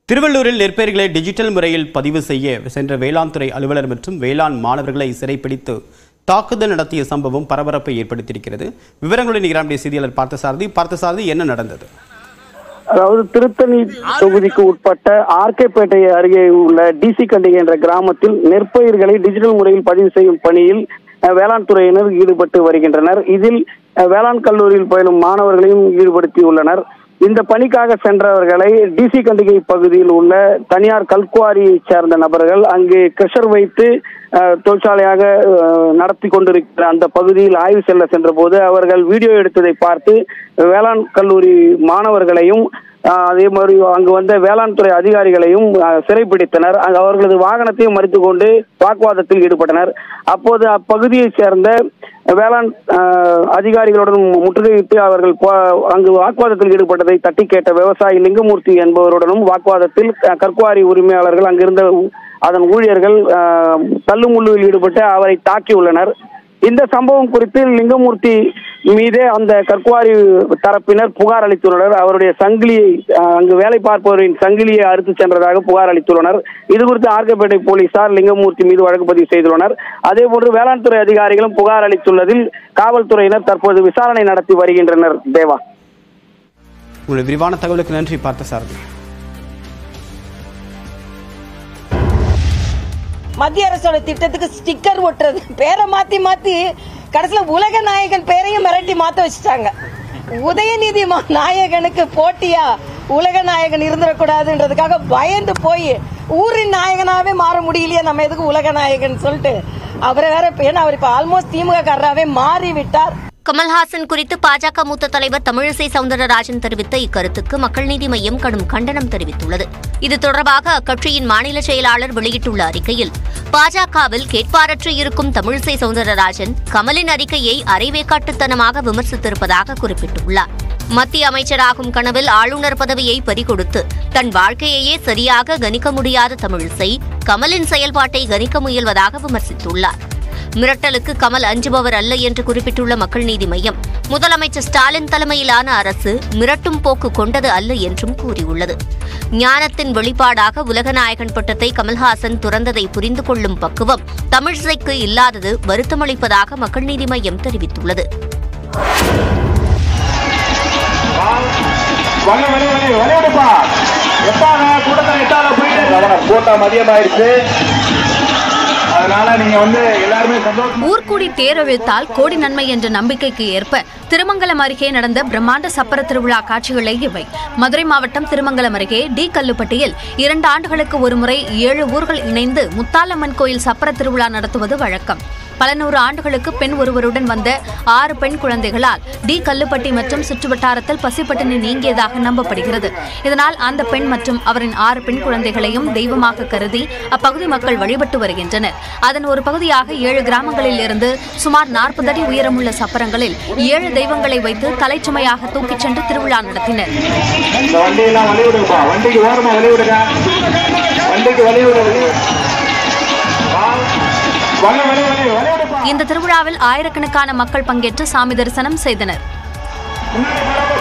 திருவள்ளூரில் நெற்பயிர்களை டிஜிட்டல் முறையில் பதிவு செய்ய சென்ற வேளாண் துறை அலுவலர் மற்றும் வேளாண் மாணவர்களை சிறைப்பிடித்து தாக்குதல் நடத்திய சம்பவம் பரபரப்பை ஏற்படுத்தியிருக்கிறது விவரங்களுடன் நிகராமுடைய செய்தியாளர் பார்த்தசாரதி பார்த்தசாரதி என்ன நடந்தது அதாவது திருத்தணி தொகுதிக்கு உட்பட்ட ஆர்கேப்பேட்டை அருகே உள்ள டிசி கண்டிகை என்ற கிராமத்தில் நெற்பயிர்களை டிஜிட்டல் முறையில் பதிவு செய்யும் பணியில் அஹ், வேளாண் துறையினர் ஈடுபட்டு வருகின்றனர் இதில் அஹ், வேளாண் கல்லூரியில் பயிலும் மாணவர்களையும் ஈடுபடுத்தியுள்ளனர் இந்த பணிக்காக சென்றவர்களை டிசி கண்டிகை பகுதியில் உள்ள தனியார் கல்குவாரியைச் சேர்ந்த நபர்கள் அங்கு கிரஷர் வைத்து அஹ், தொழிற்சாலையாக அஹ், நடத்தி கொண்டிருக்கிற அந்த பகுதியில் ஆய்வு செல்ல சென்றபோது அவர்கள் வீடியோ எடுத்ததை பார்த்து வேளாண் கல்லூரி மாணவர்களையும் அஹ், அதே மாதிரி அங்கு வந்த வேளாண் துறை அதிகாரிகளையும் அஹ், சிறைப்பிடித்தனர் அங்கு அவர்களது வாகனத்தையும் மறித்து கொண்டு வாக்குவாதத்தில் ஈடுபட்டனர் அப்போது அப்பகுதியைச் சேர்ந்த வேளாண் அஹ், அதிகாரிகளுடன் முற்றுகையிட்டு அவர்கள் போ- அங்கு வாக்குவாதத்தில் ஈடுபட்டதை தட்டி கேட்ட விவசாயி லிங்கமூர்த்தி என்பவருடனும் வாக்குவாதத்தில் க- கற்குவாரி உரிமையாளர்கள் அங்கிருந்த ஊ- அதன் ஊழியர்கள் அஹ், தள்ளுமுள்ளுவில் ஈடுபட்டு அவரை தாக்கியுள்ளனர் இந்த சம்பவம் குறித்து லிங்கமூர்த்தி மீதே அந்த கற்குவாரி தரப்பினர் புகார் அளித்துள்ளனர் அவருடைய சங்கிலியை அஹ், அங்கு வேலை பார்ப்பவரின் சங்கிலியை அறுத்து சென்றதாக புகார் அளித்துள்ளனர் இது குறித்து ஆர்கப்பேட்டை போலீசார் லிங்கமூர்த்தி மீது வழக்கு பதிவு செய்துள்ளனர் அதே போன்று வேளாண் துறை அதிகாரிகளும் புகார் அளித்துள்ளதில் காவல்துறையினர் தற்போது விசாரணை நடத்தி வருகின்றனர் தேவா உங்களுடைய விரிவான தகவலுக்கு நன்றி பார்த்தசாரதி மத்திய அரசோட திட்டத்துக்கு ஸ்டிக்கர் ஒட்டுறது பேரை மாத்தி மாத்தி கடைசியில உலக நாயகன் பேரையும் மிரட்டி மாத்த வச்சுட்டாங்க உதயநிதி மா- நாயகனுக்கு போட்டியா உலக நாயகன் இருந்துடக்கூடாதுன்றதுக்காக பயந்து போய் ஊரின் நாயகனாவே மாற முடியலையே நம்ம எதுக்கு உலக நாயகன் சொல்லிட்டு அவரை வேற ஏன்னா அவர் இப்ப ஆல்மோஸ்ட் திமுக காரராகவே மாறி விட்டார் கமல்ஹாசன் குறித்து பாஜக மூத்த தலைவர் தமிழிசை சவுந்தரராஜன் தெரிவித்த இக்கருத்துக்கு மக்கள் நீதி மய்யம் கடும் கண்டனம் தெரிவித்துள்ளது இது தொடர்பாக அக்கட்சியின் மாநில செயலாளர் வெளியிட்டுள்ள அறிக்கையில் பாஜகவில் கேட்பாரற்று இருக்கும் தமிழிசை சவுந்தரராஜன் கமலின் அறிக்கையை அரைவேக்காட்டுத்தனமாக விமர்சித்திருப்பதாக குறிப்பிட்டுள்ளார் மத்திய அமைச்சராகும் கனவில் ஆளுநர் பதவியை பறிகொடுத்து தன் வாழ்க்கையையே சரியாக கணிக்க முடியாத தமிழிசை கமலின் செயல்பாட்டை கணிக்க முயல்வதாக விமர்சித்துள்ளார் மிரட்டலுக்கு கமல் அஞ்சுபவர் அல்ல என்று குறிப்பிட்டுள்ள மக்கள் நீதி மய்யம் முதலமைச்சர் ஸ்டாலின் தலைமையிலான அரசு மிரட்டும் போக்கு கொண்டது அல்ல என்றும் கூறியுள்ளது ஞானத்தின் வெளிப்பாடாக உலகநாயகன் பட்டத்தை கமல்ஹாசன் துறந்ததை புரிந்து கொள்ளும் பக்குவம் தமிழிசைக்கு இல்லாதது வருத்தமளிப்பதாக மக்கள் நீதி மய்யம் தெரிவித்துள்ளது வலி வலி வலி வலி விடுப்பா எட்டான கூட்டத்தில் எட்டான போயிட்டு கவனம் கூட்டம் அதிகமாயிருச்சு அதனால நீங்க வந்து எல்லாருமே சந்தோஷம் ஊர்கூடி தேரழுத்தால் கோடி நன்மை என்ற நம்பிக்கைக்கு ஏற்ப திருமங்கலம் அருகே நடந்த பிரம்மாண்ட சப்பர திருவிழா காட்சிகளே இவை மதுரை மாவட்டம் திருமங்கலம் அருகே டி கல்லுப்பட்டியில் இரண்டு ஆண்டுகளுக்கு ஒருமுறை ஏழு ஊர்கள் இணைந்து முத்தாலம்மன் கோயில் சப்பர திருவிழா நடத்துவது வழக்கம் பல நூறு ஆண்டுகளுக்கு பெண் ஒருவருடன் வந்த ஆறு பெண் குழந்தைகளால் டி கல்லுப்பட்டி மற்றும் சுற்றுவட்டாரத்தில் பசிப்பட்டினி நீங்கியதாக நம்பப்படுகிறது இதனால் அந்த பெண் மற்றும் அவரின் ஆறு பெண் குழந்தைகளையும் தெய்வமாக கருதி அப்பகுதி மக்கள் வழிபட்டு வருகின்றனர் அதன் ஒரு பகுதியாக ஏழு கிராமங்களில் இருந்து சுமார் நாற்பது அடி உயரமுள்ள சப்பரங்களில் ஏழு தெய்வங்களை வைத்து தலைச்சுமையாக தூக்கிச் சென்று திருவிழா நடத்தினர் இந்த வண்டியெல்லாம் வழி விடுங்கப்பா வண்டிக்கு ஓரமா வழி விடுங்க வண்டிக்கு வழி விடு வழி விடு. வா. வலி வலி வலி வலி விடுப்பா இந்த திருவிழாவில் ஆயிரக்கணக்கான மக்கள் பங்கேற்று சாமி தரிசனம் செய்தனர் முன்னாடி போறாம